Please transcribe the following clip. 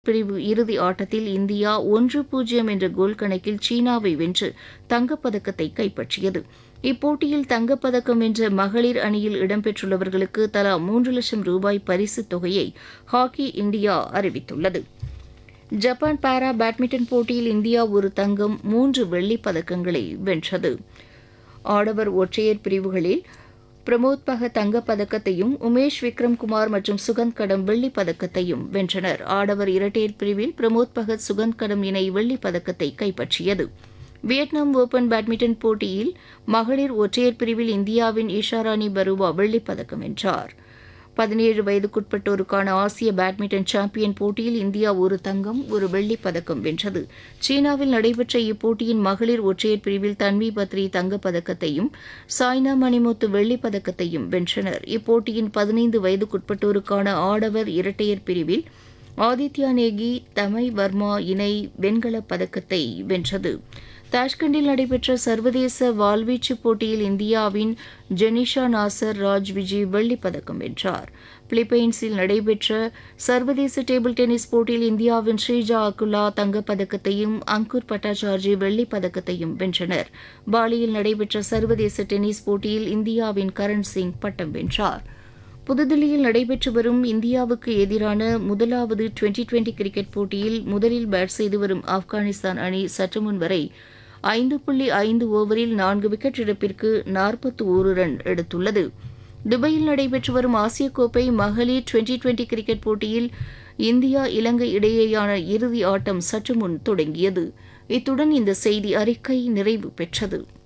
பிரிவு இறுதி ஆட்டத்தில் இந்தியா ஒன்று பூஜ்ஜியம் என்ற கோல் கணக்கில் சீனாவை வென்று தங்கப்பதக்கத்தை கைப்பற்றியது இப்போட்டியில் தங்கப்பதக்கம் வென்ற மகளிர் அணியில் இடம்பெற்றுள்ளவர்களுக்கு தலா மூன்று லட்சம் ரூபாய் பரிசுத் தொகையை ஹாக்கி இந்தியா அறிவித்துள்ளது ஜப்பான் பாரா பேட்மிண்டன் போட்டியில் இந்தியா ஒரு தங்கம் மூன்று வெள்ளிப் பதக்கங்களை வென்றது ஆடவர் ஒற்றையர் பிரிவுகளில் பிரமோத் பகத் தங்கப் பதக்கத்தையும் உமேஷ் விக்ரம்குமார் மற்றும் சுகந்த் கடம் வெள்ளிப் பதக்கத்தையும் வென்றனர் ஆடவர் இரட்டையர் பிரிவில் பிரமோத் பகத் சுகந்த் கடம் இணை வெள்ளிப் பதக்கத்தை கைப்பற்றியது வியட்நாம் ஓபன் பேட்மிண்டன் போட்டியில் மகளிர் ஒற்றையர் பிரிவில் இந்தியாவின் ஈஷாராணி பருவா வெள்ளிப் பதக்கம் வென்றார் பதினேழு வயதுக்குட்பட்டோருக்கான ஆசிய பேட்மிண்டன் சாம்பியன் போட்டியில் இந்தியா ஒரு தங்கம் ஒரு வெள்ளிப் பதக்கம் வென்றது சீனாவில் நடைபெற்ற இப்போட்டியின் மகளிர் ஒற்றையர் பிரிவில் தன்வி பத்ரி தங்கப் பதக்கத்தையும் சாய்னா மணிமுத்து வெள்ளிப் பதக்கத்தையும் வென்றனர் இப்போட்டியின் பதினைந்து வயதுக்குட்பட்டோருக்கான ஆடவர் இரட்டையர் பிரிவில் ஆதித்யா நேகி தமை வர்மா இணை வெண்கலப் பதக்கத்தை வென்றது தாஷ்கண்டில் நடைபெற்ற சர்வதேச வாள்வீச்சு போட்டியில் இந்தியாவின் ஜெனிஷா நாசர் ராஜ் விஜய் வெள்ளிப் பதக்கம் வென்றார் பிலிப்பைன்ஸில் நடைபெற்ற சர்வதேச டேபிள் டென்னிஸ் போட்டியில் இந்தியாவின் ஸ்ரீஜா அகுலா தங்கப் பதக்கத்தையும் அங்குர் பட்டாச்சார்ஜி வெள்ளிப் பதக்கத்தையும் வென்றனர் பாலியில் நடைபெற்ற சர்வதேச டென்னிஸ் போட்டியில் இந்தியாவின் கரண் சிங் பட்டம் வென்றார் புதுதில்லியில் நடைபெற்று வரும் இந்தியாவுக்கு எதிரான முதலாவது டுவெண்டி டுவெண்டி கிரிக்கெட் போட்டியில் முதலில் பேட் செய்து வரும் ஆப்கானிஸ்தான் அணி சற்றுமுன் வரை ஐந்து புள்ளி ஐந்து ஓவரில் நான்கு விக்கெட் இழப்பிற்கு நாற்பத்தி ஓரு ரன் எடுத்துள்ளது துபாயில் நடைபெற்று வரும் ஆசிய கோப்பை மகளிர் டுவெண்டி டுவெண்டி கிரிக்கெட் போட்டியில் இந்தியா இலங்கை இடையேயான இறுதி ஆட்டம் சற்று முன் தொடங்கியது இத்துடன் இந்த செய்தி அறிக்கை நிறைவு பெற்றது